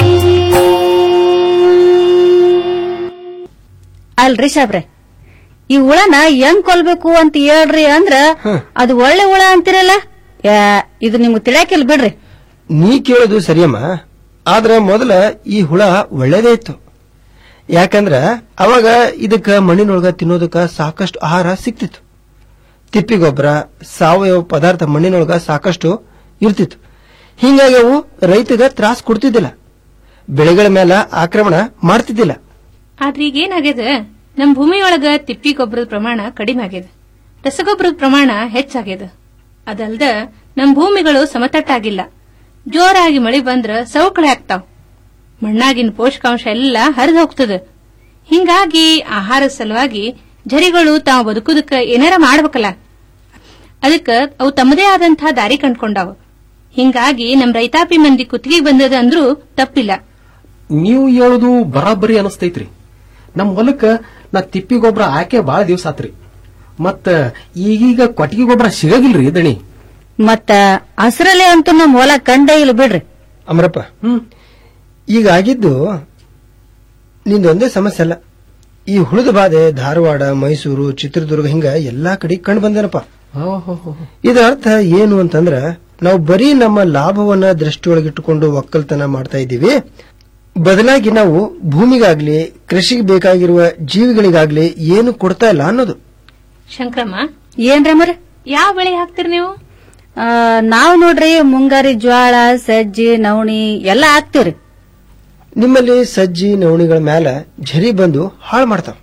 [SPEAKER 19] ಅಲ್ರಿ ಸಾಬ್ರೆ ಈ ಹುಳನ ಹೆಂಗ್ ಕೊಲ್ಬೇಕು ಅಂತ ಹೇಳ್ರಿ ಅಂದ್ರ ಅದು ಒಳ್ಳೆ ಹುಳ ಅಂತಿರಲ್ಲ ಯಾ, ಇದು ನಿಮ್ಗೆ ತಿಳಿಯಾಕಿಲ್ ಬಿಡ್ರಿ
[SPEAKER 17] ನೀ ಕೇಳೋದು ಸರಿಯಮ್ಮ ಆದ್ರ ಮೊದಲ ಈ ಹುಳ ಒಳ್ಳೇದೇ ಇತ್ತು ಯಾಕಂದ್ರ ಅವಾಗ ಇದಕ್ಕ ಮಣ್ಣಿನೊಳಗ ತಿನ್ನೋದಕ್ಕ ಸಾಕಷ್ಟು ಆಹಾರ ಸಿಕ್ತಿತ್ತು ತಿಪ್ಪಿ ಗೊಬ್ಬರ ಸಾವಯವ ಪದಾರ್ಥ ಮಣ್ಣಿನೊಳಗ ಸಾಕಷ್ಟು ಇರ್ತಿತ್ತು ಹಿಂಗಾಗಿ ಅವು ರೈತಗ ತ್ರಾಸ ಕೊಡ್ತಿದ್ದಿಲ್ಲ ಬೆಳೆಗಳ ಮೇಲೆ ಆಕ್ರಮಣ ಮಾಡ್ತಿದ್ದಿಲ್ಲ
[SPEAKER 16] ಆದ್ರೆ ಈಗ ಏನಾಗ್ಯದ ನಮ್ ಭೂಮಿಯೊಳಗ ತಿಪ್ಪಿ ಗೊಬ್ಬರದ ಪ್ರಮಾಣ ಕಡಿಮೆ ಆಗ್ಯದ ರಸಗೊಬ್ಬರದ ಪ್ರಮಾಣ ಹೆಚ್ಚಾಗ್ಯದ ಅದಲ್ದ ನಮ್ ಭೂಮಿಗಳು ಸಮತಟ್ಟಾಗಿಲ್ಲ ಜೋರಾಗಿ ಮಳಿ ಬಂದ್ರ ಸವಕಳಿ ಆಗ್ತಾವ್ ಮಣ್ಣಾಗಿನ ಪೋಷಕಾಂಶ ಎಲ್ಲ ಹರಿದು ಹೋಗ್ತದ ಹಿಂಗಾಗಿ ಆಹಾರ ಸಲುವಾಗಿ ಝರಿಗಳು ತಾವು ಬದುಕುದಕ್ಕ ಏನಾರ ಮಾಡ್ಬೇಕಲ್ಲ ಅದಕ್ಕ ಅವು ತಮ್ಮದೇ ಆದಂತಹ ದಾರಿ ಕಂಡ್ಕೊಂಡಾವ ಹಿಂಗಾಗಿ ನಮ್ ರೈತಾಪಿ ಮಂದಿ ಕುತ್ತಿಗೆ ಬಂದದ ಅಂದ್ರೂ ತಪ್ಪಿಲ್ಲ
[SPEAKER 18] ನೀವು ಹೇಳುದು ಬರಾಬರಿ ಅನಸ್ತೈತ್ರಿ ನಮ್ ಹೊಲಕ್ಕ ನಾ ತಿಪ್ಪಿ ಗೊಬ್ಬರ ಹಾಕೆ ಬಾಳ ದಿವಸ ಆತ್ರಿ ಮತ್ತ ಈಗೀಗ ಕೊಟ್ಟಿಗೆ ಗೊಬ್ಬರ ಸಿಗಗಿಲ್ರಿ ದಣಿ
[SPEAKER 19] ಮತ್ತ ಹಸ್ರಲೆ ಅಂತೂ ನಮ್ ಹೊಲ ಕಂಡೇ ಇಲ್ಲ ಬಿಡ್ರಿ
[SPEAKER 17] ಅಮರಪ್ಪ ಈಗ ಆಗಿದ್ದು ನಿಂದೊಂದೇ ಸಮಸ್ಯೆ ಅಲ್ಲ ಈ ಹುಳದ ಬಾಧೆ ಧಾರವಾಡ ಮೈಸೂರು ಚಿತ್ರದುರ್ಗ ಹಿಂಗ ಎಲ್ಲಾ ಕಡೆ ಕಂಡು ಬಂದೇನಪ್ಪ ಇದರ ಅರ್ಥ ಏನು ಅಂತಂದ್ರ ನಾವು ಬರೀ ನಮ್ಮ ಲಾಭವನ್ನ ದೃಷ್ಟಿಯೊಳಗಿಟ್ಟುಕೊಂಡು ಒಕ್ಕಲ್ತನ ಮಾಡ್ತಾ ಇದ್ದೀವಿ ಬದಲಾಗಿ ನಾವು ಭೂಮಿಗಾಗ್ಲಿ ಕೃಷಿಗೆ ಬೇಕಾಗಿರುವ ಜೀವಿಗಳಿಗಾಗ್ಲಿ ಏನು ಕೊಡ್ತಾ ಇಲ್ಲ ಅನ್ನೋದು
[SPEAKER 16] ಶಂಕ್ರಮ್ಮ
[SPEAKER 19] ಏನ್ರ ಮರ
[SPEAKER 16] ಯಾವ ಬೆಳೆ ಹಾಕ್ತಿರಿ ನೀವು
[SPEAKER 19] ನಾವ್ ನೋಡ್ರಿ ಮುಂಗಾರಿ ಜ್ವಾಳ ಸಜ್ಜಿ ನವಣಿ ಎಲ್ಲಾ ಹಾಕ್ತಿವ್ರಿ
[SPEAKER 17] ನಿಮ್ಮಲ್ಲಿ ಸಜ್ಜಿ ನವಣಿಗಳ ಮ್ಯಾಲ ಝರಿ ಬಂದು ಹಾಳು ಮಾಡ್ತಾವ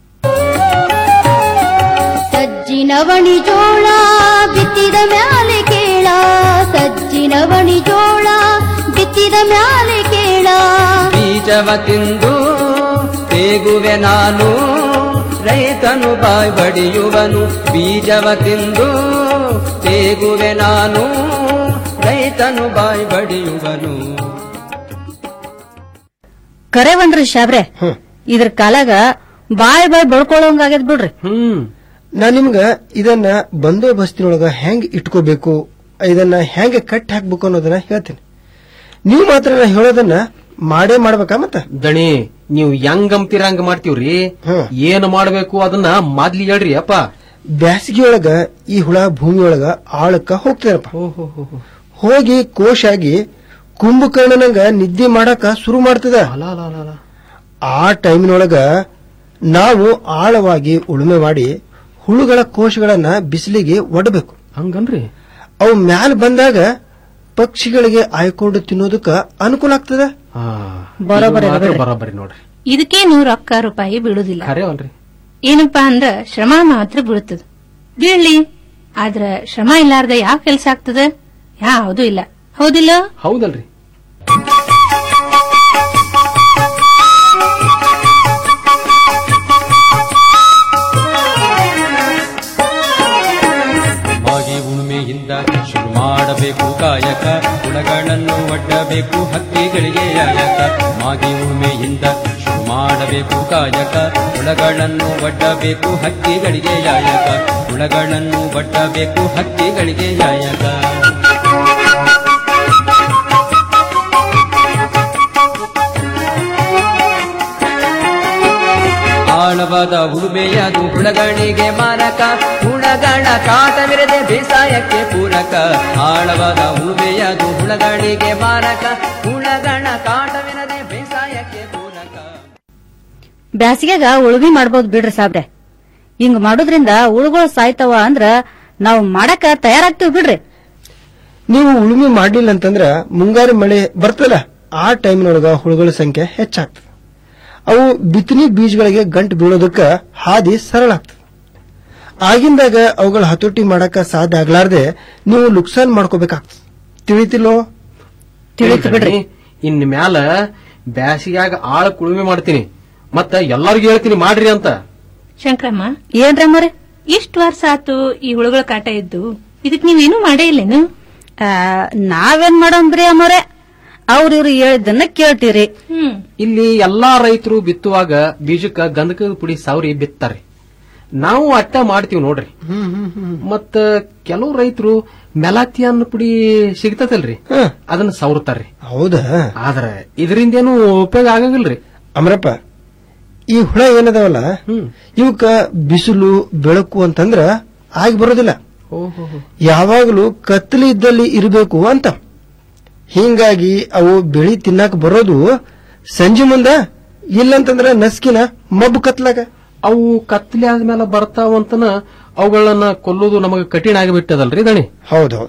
[SPEAKER 3] ಸಜ್ಜಿನವಣಿ ಜೋಳ ಬಿತ್ತಿದ ಮ್ಯಾಲೆ ಕೇಳ ಸಜ್ಜಿನವಣಿ ಜೋಳ ಬಿತ್ತಿದ ಮ್ಯಾಲೆ ಕೇಳ
[SPEAKER 2] ಬೀಜವ ತಿಂದು ತೇಗುವೆ ನಾನು ರೈತನು ಬಾಯ್ ಬಡಿಯುವನು ಬೀಜವ ತಿಂದು ತೇಗುವೆ ನಾನು ರೈತನು ಬಾಯ್ ಬಡಿಯುವನು
[SPEAKER 19] ಕರೆ ಬಂದ್ರಿ ಶಾಬ್ರೆ ಇದ್ರ ಕಾಲಾಗ ಬಾಯ್ ಬಾಯ್ ಬಡ್ಕೊಳ್ಳೋಂಗಾಗ್ಯದ ಬಿಡ್ರಿ
[SPEAKER 17] ಹ್ಮ್ ನಾ ನಿಮ್ಗ ಇದನ್ನ ಬಂದೋಬಸ್ತಿನೊಳಗ ಹೆಂಗ್ ಇಟ್ಕೋಬೇಕು ಇದನ್ನ ಹೆಂಗ್ ಕಟ್ ಹಾಕ್ಬೇಕು ಅನ್ನೋದನ್ನ ಹೇಳ್ತೀನಿ ನೀವು ಮಾತ್ರ ನಾ ಹೇಳೋದನ್ನ ಮಾಡೇ ಮಾಡ್ಬೇಕಾ ಮತ್ತ
[SPEAKER 18] ದಣಿ ನೀವು ಹೆಂಗ್ ಅಂಬ್ತೀರ ಹಂಗ ಮಾಡ್ತೀವ್ರಿ ಏನ್ ಮಾಡ್ಬೇಕು ಅದನ್ನ ಮೊದ್ಲಿ ಹೇಳ್ರಿ ಅಪ್ಪ
[SPEAKER 17] ಬ್ಯಾಸಿಗೆಯೊಳಗ ಈ ಹುಳ ಭೂಮಿಯೊಳಗ ಆಳಕ್ಕ ಹೋಗ್ತಾರಪ್ಪ ಹೋಗಿ ಕೋಶ ಆಗಿ ಕುಂಭಕರ್ಣನಂಗ ನಿದ್ದೆ ಮಾಡಕ ಶುರು ಮಾಡ್ತದ ಆ ಟೈಮಿನೊಳಗ ನಾವು ಆಳವಾಗಿ ಉಳುಮೆ ಮಾಡಿ ಹುಳುಗಳ ಕೋಶಗಳನ್ನ ಬಿಸಿಲಿಗೆ ಒಡಬೇಕು
[SPEAKER 18] ಹಂಗನ್ರಿ
[SPEAKER 17] ಅವು ಮ್ಯಾಲ ಬಂದಾಗ ಪಕ್ಷಿಗಳಿಗೆ ಆಯ್ಕೊಂಡು ತಿನ್ನೋದಕ್ಕ ಅನುಕೂಲ ಆಗ್ತದ
[SPEAKER 19] ಬರೋಬ್ಬರಿ ಅದ ಬಿಡ್ರಿ.
[SPEAKER 18] ಬರೋಬ್ಬರಿ ನೋಡ್ರಿ
[SPEAKER 16] ಇದಕ್ಕೇನು ರೊಕ್ಕ ರೂಪಾಯಿ ಬೀಳುದಿಲ್ಲ
[SPEAKER 18] ಖರೆ ಅಲ್ರಿ
[SPEAKER 16] ಏನಪ್ಪಾ ಅಂದ್ರ ಶ್ರಮ ಮಾತ್ರ ಬೀಳ್ತದ ಬೀಳ್ಲಿ ಆದ್ರ ಶ್ರಮ ಇಲ್ಲಾರ್ದ ಯಾವ ಕೆಲ್ಸ ಆಗ್ತದ ಯಾವುದು ಇಲ್ಲ ಹೌದಿಲ್ಲ
[SPEAKER 18] ಹೌದಲ್ರಿ
[SPEAKER 2] ಮಾಗಿ ಉಳುಮೆಯಿಂದ ಶುರು ಮಾಡಬೇಕು ಕಾಯಕ ಹುಳಗಳನ್ನು ಒಡ್ಡಬೇಕು ಹಕ್ಕಿಗಳಿಗೆ ಯಾಯಕ ಮಾಗಿ ಉಳುಮೆಯಿಂದ ಶುರು ಮಾಡಬೇಕು ಕಾಯಕ ಹುಳಗಳನ್ನು ಒಡ್ಡಬೇಕು ಹಕ್ಕಿಗಳಿಗೆ ಯಾಯಕ ಹುಳಗಳನ್ನು ಒಡ್ಡಬೇಕು ಹಕ್ಕಿಗಳಿಗೆ ಯಾಯಕ ಆಳವಾದ ಉಳುಮೆಯದು ಹುಳಗಳಿಗೆ ಮಾರಕ ಹುಳಗಳ ಕಾಟವಿರದೆ ಬೇಸಾಯಕ್ಕೆ ಪೂರಕ ಆಳವಾದ ಉಳುಮೆಯದು ಹುಳಗಳಿಗೆ ಮಾರಕ ಹುಳಗಳ ಕಾಟವಿರದೆ ಬೇಸಾಯಕ್ಕೆ ಪೂರಕ
[SPEAKER 19] ಬ್ಯಾಸಿಗ್ಯಾಗ ಉಳುಮಿ ಮಾಡ್ಬೋದು ಬಿಡ್ರಿ ಸಾಬ್ರೆ ಹಿಂಗ್ ಮಾಡೋದ್ರಿಂದ ಉಳುಗಳು ಸಾಯ್ತಾವ ಅಂದ್ರ ನಾವು ಮಾಡಕ ತಯಾರಾಗ್ತೀವಿ ಬಿಡ್ರಿ
[SPEAKER 17] ನೀವು ಉಳುಮೆ ಮಾಡ್ಲಿಲ್ಲ ಅಂತಂದ್ರ ಮುಂಗಾರು ಮಳೆ ಬರ್ತಲ್ಲ ಆ ಟೈಮಿನೊಳಗ ಹುಳುಗಳ ಸಂಖ್ಯೆ ಹೆಚ್ಚಾಗ್ತದೆ ಅವು ಬಿತ್ತನೆ ಬೀಜಗಳಿಗೆ ಗಂಟು ಬೀಳೋದಕ್ಕ ಹಾದಿ ಸರಳ ಆಗ್ತದೆ ಆಗಿಂದಾಗ ಅವುಗಳ ಹತೋಟಿ ಮಾಡಕ ಸಾಧ್ಯ ಆಗ್ಲಾರ್ದೆ ನೀವು ನುಕ್ಸಾನ್ ಮಾಡ್ಕೋಬೇಕಾಗ್ತದೆ ತಿಳಿತಿಲ್ಲೋ
[SPEAKER 19] ತಿಳಿತು ಬಿಡ್ರಿ
[SPEAKER 18] ಇನ್ ಮ್ಯಾಲ ಬ್ಯಾಸಿಗ್ಯಾಗ ಆಳ ಕುಳುಮೆ ಮಾಡ್ತೀನಿ ಮತ್ತ ಎಲ್ಲರಿಗೂ ಹೇಳ್ತೀನಿ ಮಾಡ್ರಿ ಅಂತ
[SPEAKER 16] ಶಂಕರಮ್ಮ
[SPEAKER 19] ಏನ್ರ ಮರೆ
[SPEAKER 16] ಇಷ್ಟು ವರ್ಷ ಆತು ಈ ಹುಳುಗಳ ಕಾಟ ಇದ್ದು ಇದಕ್ ನೀವೇನು ಮಾಡೇ ಇಲ್ಲೇನು
[SPEAKER 19] ನಾವೇನ್ ಮಾಡೋಂಬ್ರಿ ಅಮ್ಮೋರೆ ಅವ್ರ ಇವ್ರು ಹೇಳಿದ್ದನ್ನ ಕೇಳ್ತೀರಿ
[SPEAKER 18] ಇಲ್ಲಿ ಎಲ್ಲಾ ರೈತರು ಬಿತ್ತುವಾಗ ಬೀಜಕ್ಕ ಗಂಧಕದ ಪುಡಿ ಸಾವ್ರಿ ಬಿತ್ತಾರೆ ನಾವು ಅಟ್ಟ ಮಾಡ್ತೀವಿ ನೋಡ್ರಿ ಮತ್ತ ಕೆಲವು ರೈತರು ಮೆಲಾತಿಯನ್ ಪುಡಿ ಸಿಗ್ತತಲ್ರಿ ಅದನ್ನ ಸವರ್ತಾರ್ರಿ
[SPEAKER 17] ಹೌದಾ
[SPEAKER 18] ಆದ್ರ ಇದರಿಂದೇನು ಉಪಯೋಗ ಆಗಂಗಿಲ್ರಿ
[SPEAKER 17] ಅಮರಪ್ಪ ಈ ಹುಳ ಏನದಾವಲ್ಲ ಇವಕ್ಕ ಬಿಸಿಲು ಬೆಳಕು ಅಂತಂದ್ರ ಆಗಿ ಬರೋದಿಲ್ಲ ಯಾವಾಗಲೂ ಕತ್ತಲಿ ಇದ್ದಲ್ಲಿ ಇರಬೇಕು ಅಂತ ಹಿಂಗಾಗಿ ಅವು ಬೆಳಿ ತಿನ್ನಕ್ ಬರೋದು ಸಂಜೆ ಮುಂದ ಇಲ್ಲಂತಂದ್ರ ನಸ್ಕಿನ ಮಬ್ಬು ಕತ್ಲಾಗ
[SPEAKER 18] ಅವು ಕತ್ಲೆ ಆದ್ಮೇಲೆ ಬರ್ತಾವಂತನ ಅವುಗಳನ್ನ ಕೊಲ್ಲೋದು ನಮಗೆ ಕಠಿಣ ಆಗಿಬಿಟ್ಟದಲ್ರಿ ದಣಿ
[SPEAKER 17] ಹೌದೌದು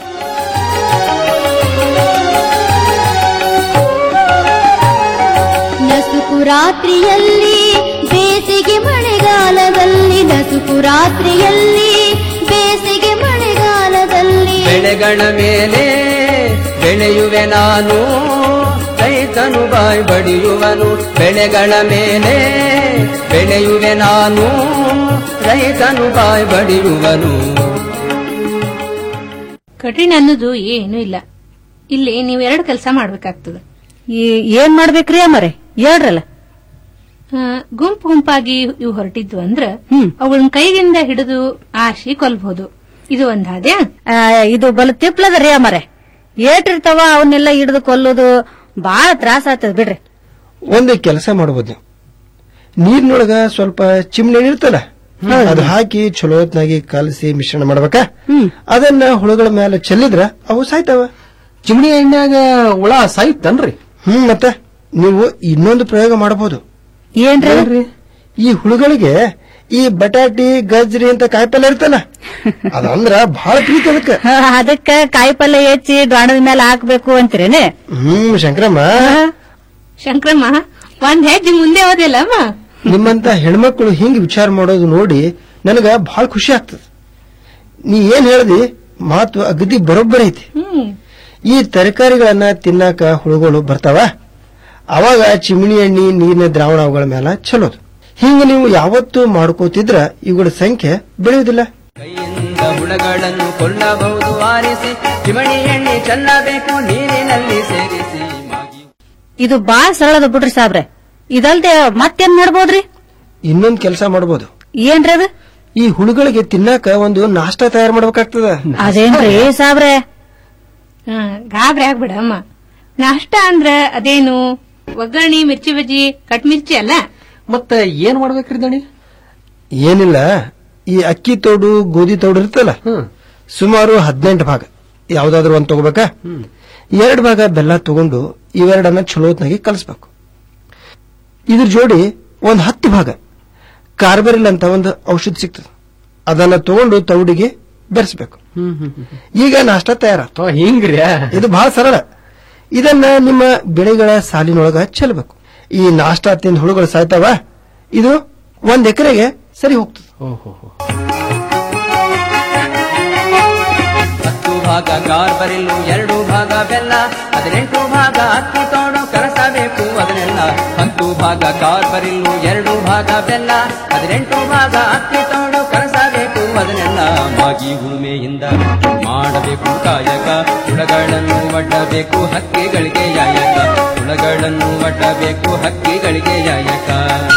[SPEAKER 3] ನಸುಕು ರಾತ್ರಿಯಲ್ಲಿ ಬೇಸಿಗೆ ಮಳೆಗಾಲದಲ್ಲಿ ನಸುಕು ರಾತ್ರಿಯಲ್ಲಿ ಬೇಸಿಗೆ ಮಳೆಗಾಲದಲ್ಲಿ
[SPEAKER 2] ಬೆಳೆಗಳ ಮೇಲೆ ಬೆಳೆಯುವೆ ನಾನು ರೈತನು ಬಾಯ್ ಬಡಿಯುವನು ಬೆಳೆಗಳ ಮೇಲೆ ಬೆಳೆಯುವೆ ನಾನು ರೈತನು ಬಾಯ್ ಬಡಿಯುವನು
[SPEAKER 16] ಕಠಿಣ ಅನ್ನೋದು ಏನೂ ಇಲ್ಲ ಇಲ್ಲಿ ನೀವು ಎರಡು ಕೆಲಸ ಮಾಡ್ಬೇಕಾಗ್ತದೆ
[SPEAKER 19] ಏನ್ ಮಾಡ್ಬೇಕ್ರಿ ಅಮ್ಮರೆ ಹೇಳ್ರಲ್ಲ
[SPEAKER 16] ಆ, ಗುಂಪು ಗುಂಪಾಗಿ ಇವು ಹೊರಟಿದ್ವು ಅಂದ್ರ ಅವುಗಳನ್ನ ಕೈಗಿಂದ ಹಿಡಿದು ಆರ್ಸಿ ಕೊಲ್ಬಹುದು ಇದು ಒಂದ್ ಹಾದ್ಯಾ
[SPEAKER 19] ಆ, ಇದು ಬಲು ತಿಪ್ಲದರಿ ಅಮ್ಮರೆ ಏಟಿರ್ತಾವ ಅವನ್ನೆಲ್ಲ ಹಿಡಿದು ಕೊಲ್ಲೋದು ಬಾಳ ತ್ರಾಸ ಆಗ್ತದ ಬಿಡ್ರಿ
[SPEAKER 17] ಒಂದು ಕೆಲಸ ಮಾಡಬಹುದು ನೀವು ನೀರಿನೊಳಗ ಸ್ವಲ್ಪ ಚಿಮ್ನಿ ಇರ್ತಲ್ಲ ಅದು ಹಾಕಿ ಚಲೋ ಹೊತ್ನಾಗಿ ಕಲಸಿ ಮಿಶ್ರಣ ಮಾಡ್ಬೇಕಾ ಅದನ್ನ ಹುಳುಗಳ ಮೇಲೆ ಚೆಲ್ಲಿದ್ರ ಅವು ಸಾಯ್ತಾವ
[SPEAKER 18] ಚಿಮಣಿ ಎಣ್ಣೆಗ ಹುಳ ಸಾಯ್ತನ್ರಿ
[SPEAKER 17] ಹ್ಮ್ ಮತ್ತೆ ನೀವು ಇನ್ನೊಂದು ಪ್ರಯೋಗ ಮಾಡಬಹುದು
[SPEAKER 19] ಏನ್ರಿ
[SPEAKER 17] ಈ ಹುಳುಗಳಿಗೆ ಈ ಬಟಾಟಿ ಗಜ್ರಿ ಅಂತ ಕಾಯಿಪಲ್ಯ ಇರ್ತಲ್ಲ ಅದಂದ್ರ ಬಹಳ ಪ್ರೀತಿ ಅದಕ್ಕೆ
[SPEAKER 19] ಅದಕ್ಕ ಕಾಯಿಪಲ್ಯ ಹೆಚ್ಚಿ ಗಾಣದ ಮೇಲೆ ಹಾಕ್ಬೇಕು ಅಂತೀರೇನೆ
[SPEAKER 17] ಹ್ಮ್ ಶಂಕರಮ್ಮ
[SPEAKER 16] ಶಂಕ್ರಮ್ಮ ಒಂದ್ ಹೆಜ್ಜೆ ಮುಂದೆ ಹೋದಿಲ್ಲಮ್ಮ
[SPEAKER 17] ನಿಮ್ಮಂತ ಹೆಣ್ಮಕ್ಳು ಹಿಂಗ್ ವಿಚಾರ ಮಾಡೋದು ನೋಡಿ ನನಗ ಬಹಳ ಖುಷಿ ಆಗ್ತದ ನೀ ಏನ್ ಹೇಳ್ದಿ ಮಾತು ಅಗದಿ ಬರೋಬ್ಬರ ಐತಿ
[SPEAKER 16] ಹ್ಮ್
[SPEAKER 17] ಈ ತರಕಾರಿಗಳನ್ನ ತಿನ್ನಾಕ ಹುಳುಗಳು ಬರ್ತಾವ ಅವಾಗ ಚಿಮಣಿ ಎಣ್ಣಿ ನೀರಿನ ದ್ರಾವಣ ಅವುಗಳ ಮೇಲೆ ಚಲೋದು ಹಿಂಗ ನೀವು ಯಾವತ್ತೂ ಮಾಡ್ಕೋತಿದ್ರ ಇವುಗಳ ಸಂಖ್ಯೆ ಬೆಳೆಯುವುದಿಲ್ಲ
[SPEAKER 2] ಕೈಯಿಂದ ಹುಳಗಳನ್ನು ಕೊಲ್ಲಬಹುದು ಆರಿಸಿ ಚಿಮಣಿ ಎಣ್ಣೆ ಚೆಲ್ಲಬೇಕು ನೀರಿನಲ್ಲಿ ಸೇರಿಸಿ
[SPEAKER 19] ಇದು ಬಾಳ ಸರಳದ ಬಿಡ್ರಿ ಸಾಬ್ರೆ ಇದಲ್ದೆ ಮತ್ತೇನ್ ಮಾಡ್ಬೋದ್ರಿ
[SPEAKER 17] ಇನ್ನೊಂದ್ ಕೆಲಸ ಮಾಡಬಹುದು
[SPEAKER 19] ಏನ್ರಿ ಅದು
[SPEAKER 17] ಈ ಹುಳುಗಳಿಗೆ ತಿನ್ನಾಕ ಒಂದು ನಾಷ್ಟ ತಯಾರು ಮಾಡ್ಬೇಕಾಗ್ತದ
[SPEAKER 19] ಅದೇನ್ರಿ ಸಾಬ್ರೆ
[SPEAKER 16] ಹಾ, ಗಾಬ್ರಿ ಆಗ್ಬಿಡಮ್ಮ ನಾಷ್ಟ ಅಂದ್ರ ಅದೇನು ಒಗ್ಗರಣೆ ಮಿರ್ಚಿ ಬಜ್ಜಿ ಕಟ್ ಮಿರ್ಚಿ ಅಲ್ಲ
[SPEAKER 18] ಮತ್ತ ಏನ್ ಮಾಡ್ಬೇಕ್ರಿ ದಣಿ
[SPEAKER 17] ಏನಿಲ್ಲ ಈ ಅಕ್ಕಿ ತೋಡು ಗೋಧಿ ತೋಡು ಇರ್ತಲ್ಲ ಸುಮಾರು ಹದಿನೆಂಟು ಭಾಗ ಯಾವ್ದಾದ್ರು ಒಂದ್ ತಗೋಬೇಕಾ ಎರಡು ಭಾಗ ಬೆಲ್ಲ ತಗೊಂಡು ಇವೆರಡನ್ನ ಚಲೋತ್ನಾಗಿ ಕಲಿಸ್ಬೇಕು ಇದ್ರ ಜೋಡಿ ಒಂದ್ ಹತ್ತು ಭಾಗ ಕಾರ್ಬರಿಲ್ ಅಂತ ಒಂದು ಔಷಧ ಸಿಗ್ತದೆ ಅದನ್ನ ತಗೊಂಡು ತೌಡಿಗೆ ಬೆರೆಸ್ಬೇಕು ಈಗ ನಾಷ್ಟ ತಯಾರ
[SPEAKER 18] ಹಿಂಗ್ರಿ
[SPEAKER 17] ಇದು ಬಹಳ ಸರಳ ಇದನ್ನ ನಿಮ್ಮ ಬೆಳೆಗಳ ಸಾಲಿನೊಳಗ ಚೆಲ್ಲಬೇಕು ಈ ನಾಷ್ಟ ತಿಂದ ಹುಳುಗಳು ಸಾಯ್ತಾವ ಇದು ಒಂದ್ ಎಕರೆಗೆ ಸರಿ ಹೋಗ್ತದೆ
[SPEAKER 2] ಹತ್ತು ಭಾಗ ಕಾರ್ಬರಿಲ್ಲು ಎರಡು ಭಾಗ ಬೆಲ್ಲ ಹದಿನೆಂಟು ಭಾಗ ಅಕ್ಕಿ ತೋಡು ಕಲಸಬೇಕು ಅದನ್ನೆಲ್ಲ ಹತ್ತು ಭಾಗ ಕಾರ್ಬರಿಲ್ಲು ಎರಡು ಭಾಗ ಬೆಲ್ಲ ಹದಿನೆಂಟು ಭಾಗ ಅಕ್ಕಿ ತೋಡು ಕಲಸಬೇಕು ಅದನ್ನೆಲ್ಲ ಮಾಗಿ ಉಳುಮೆಯಿಂದ ಮಾಡಬೇಕು ಕಾಯಕ ಹುಳಗಳನ್ನು ಒಡ್ಡಬೇಕು ಹಕ್ಕಿಗಳಿಗೆ ಯಾಯಕ ಹುಳಗಳನ್ನು ಒಡ್ಡಬೇಕು ಹಕ್ಕಿಗಳಿಗೆ ಯಾಯಕ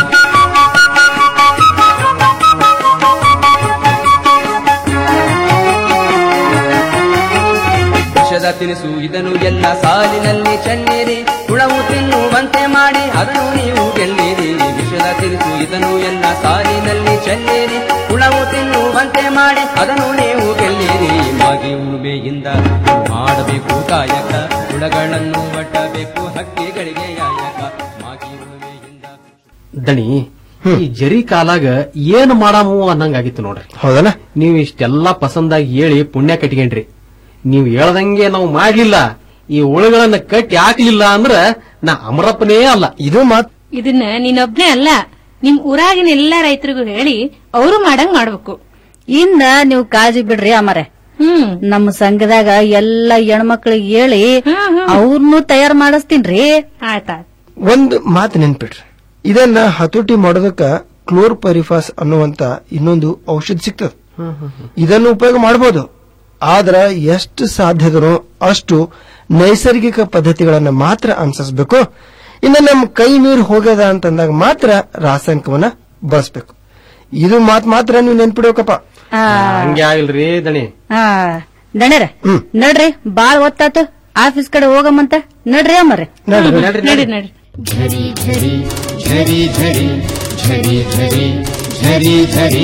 [SPEAKER 2] ವಿಷದ ತಿನಿಸು ಇದನ್ನು ಎಲ್ಲ ಸಾಲಿನಲ್ಲಿ ಚೆಲ್ಲಿರಿ ಹುಳವು ತಿನ್ನುವಂತೆ ಮಾಡಿ ಅದನ್ನು ನೀವು ಗೆಲ್ಲಿರಿ ವಿಷದ ತಿನಿಸು ಇದನ್ನು ಎಲ್ಲ ಸಾಲಿನಲ್ಲಿ ಚೆಲ್ಲಿರಿ ಹುಳವು ತಿನ್ನುವಂತೆ ಮಾಡಿ ಅದನ್ನು ನೀವು ಗೆಲ್ಲಿರಿ ಮಾಗಿ ಉಳುಮೆಯಿಂದ ಮಾಡಬೇಕು ಕಾಯಕ ಹುಳಗಳನ್ನು ಒಡ್ಡಬೇಕು ಹಕ್ಕಿಗಳಿಗೆ ಯಾಯಕ ಮಾಗಿ ಉಳುಮೆಯಿಂದ
[SPEAKER 18] ದಣಿ ಈ ಜರಿ ಕಾಲಾಗ ಏನ್ ಮಾಡಾಮು ಅನ್ನಂಗಾಗಿತ್ತು ನೋಡ್ರಿ
[SPEAKER 17] ಹೌದಲ್ಲ
[SPEAKER 18] ನೀವು ಇಷ್ಟೆಲ್ಲಾ ಪಸಂದಾಗಿ ಹೇಳಿ ಪುಣ್ಯ ಕಟ್ಕೊಂಡ್ರಿ ನೀವು ಹೇಳ್ದಂಗೆ ನಾವು ಮಾಡ್ಲಿಲ್ಲ ಈ ಹುಳುಗಳನ್ನ ಕಟ್ಟಿ ಹಾಕ್ಲಿಲ್ಲ ಅಂದ್ರ ನಾ ಅಮರಪ್ಪನೇ ಅಲ್ಲ
[SPEAKER 17] ಇದು ಮಾತ್
[SPEAKER 16] ಇದನ್ನ ನೀನೊಬ್ನೇ ಅಲ್ಲ ನಿಮ್ ಊರಾಗಿನ ಎಲ್ಲಾ ರೈತರಿಗೂ ಹೇಳಿ ಅವರು ಮಾಡಂಗ್ ಮಾಡ್ಬೇಕು
[SPEAKER 19] ಇನ್ನ ನೀವು ಕಾಳಜಿ ಬಿಡ್ರಿ ಅಮ್ಮರೆ
[SPEAKER 16] ಹ್ಮ್
[SPEAKER 19] ನಮ್ಮ ಸಂಘದಾಗ ಎಲ್ಲ ಹೆಣ್ಮಕ್ಳಿಗೆ ಹೇಳಿ ಅವ್ರನ್ನೂ ತಯಾರ್ ಮಾಡಿಸ್ತೀನ್ರಿ
[SPEAKER 16] ಆಯ್ತಾ
[SPEAKER 17] ಒಂದು ಮಾತು ನೆನ್ಪಿಡ್ರಿ ಇದನ್ನ ಹತೋಟಿ ಮಾಡೋದಕ್ಕ ಕ್ಲೋರ್ಪರಿಫಾಸ್ ಅನ್ನುವಂತ ಇನ್ನೊಂದು ಔಷಧ ಸಿಗ್ತದೆ ಇದನ್ನು ಉಪಯೋಗ ಮಾಡಬಹುದು ಆದ್ರ ಎಷ್ಟು ಸಾಧ್ಯದನೋ ಅಷ್ಟು ನೈಸರ್ಗಿಕ ಪದ್ಧತಿಗಳನ್ನ ಮಾತ್ರ ಅನುಸರಿಸಬೇಕು ಇನ್ನು ನಮ್ಮ ಕೈ ಮೀರಿ ಹೋಗ್ಯದ ಅಂತಂದಾಗ ಮಾತ್ರ ರಾಸಾಯನಿಕವನ್ನ ಬಳಸಬೇಕು ಇದು ಮಾತ್ ಮಾತ್ರ ನೀವು ನೆನ್ಪಿಡ್ಬೇಕಪ್ಪ
[SPEAKER 18] ಹಂಗೆ ಆಗಿಲ್ರಿ ದಣಿ
[SPEAKER 19] ಹಾ ದಣ್ಯರ ನಡ್ರಿ ಬಾಳ್ ಒತ್ತಾತು ಆಫೀಸ್ ಕಡೆ ಹೋಗಮ್ಮಂತ ನಡ್ರಿ ಅಮ್ಮರೆ
[SPEAKER 17] ನಡ್ರಿ,
[SPEAKER 16] ನಡಿ ನಡಿ
[SPEAKER 8] झरी झरी झरी झरी झरी झरी झरी झरी